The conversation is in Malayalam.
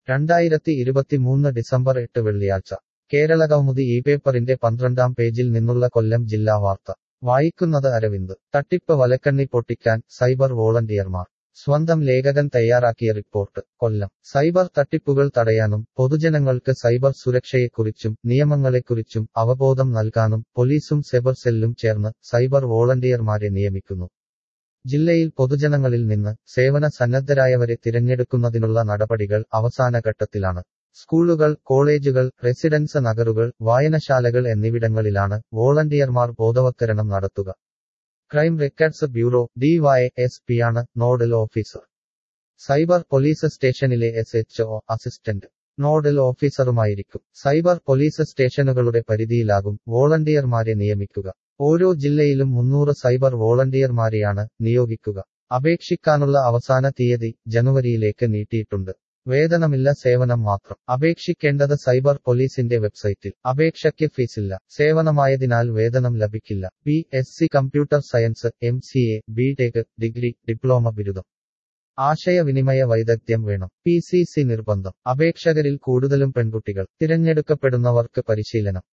രണ്ടായിരത്തി ഇരുപത്തിമൂന്ന് ഡിസംബർ എട്ട് വെള്ളിയാഴ്ച കേരള കൗമുദി ഈ പേപ്പറിന്റെ പന്ത്രണ്ടാം പേജിൽ നിന്നുള്ള കൊല്ലം ജില്ലാ വാർത്ത വായിക്കുന്നത് അരവിന്ദ് തട്ടിപ്പ് വലക്കണ്ണി പൊട്ടിക്കാൻ സൈബർ വോളണ്ടിയർമാർ സ്വന്തം ലേഖകൻ തയ്യാറാക്കിയ റിപ്പോർട്ട് കൊല്ലം സൈബർ തട്ടിപ്പുകൾ തടയാനും പൊതുജനങ്ങൾക്ക് സൈബർ സുരക്ഷയെക്കുറിച്ചും നിയമങ്ങളെക്കുറിച്ചും അവബോധം നൽകാനും പോലീസും സെബർ സെല്ലും ചേർന്ന് സൈബർ വോളണ്ടിയർമാരെ നിയമിക്കുന്നു ജില്ലയിൽ പൊതുജനങ്ങളിൽ നിന്ന് സേവന സന്നദ്ധരായവരെ തിരഞ്ഞെടുക്കുന്നതിനുള്ള നടപടികൾ അവസാന ഘട്ടത്തിലാണ് സ്കൂളുകൾ കോളേജുകൾ റെസിഡൻസ് നഗറുകൾ വായനശാലകൾ എന്നിവിടങ്ങളിലാണ് വോളണ്ടിയർമാർ ബോധവത്കരണം നടത്തുക crime records bureau D Y S പിയാണ് നോഡൽ ഓഫീസർ സൈബർ പോലീസ് സ്റ്റേഷനിലെ S H O assistant nodal ഓഫീസറുമായിരിക്കും സൈബർ പോലീസ് സ്റ്റേഷനുകളുടെ പരിധിയിലാകും വോളണ്ടിയർമാരെ നിയമിക്കുക ഓരോ ജില്ലയിലും മുന്നൂറ് സൈബർ വോളണ്ടിയർമാരെയാണ് നിയോഗിക്കുക അപേക്ഷിക്കാനുള്ള അവസാന തീയതി ജനുവരിയിലേക്ക് നീട്ടിയിട്ടുണ്ട് വേതനമില്ല സേവനം മാത്രം അപേക്ഷിക്കേണ്ടത് സൈബർ പോലീസിന്റെ വെബ്സൈറ്റിൽ അപേക്ഷയ്ക്ക് ഫീസില്ല സേവനമായതിനാൽ വേതനം ലഭിക്കില്ല B S C computer science M C A B tech degree diploma ബിരുദം ആശയവിനിമയ വൈദഗ്ധ്യം വേണം പി സി സി നിർബന്ധം അപേക്ഷകരിൽ കൂടുതലും പെൺകുട്ടികൾ തിരഞ്ഞെടുക്കപ്പെടുന്നവർക്ക് പരിശീലനം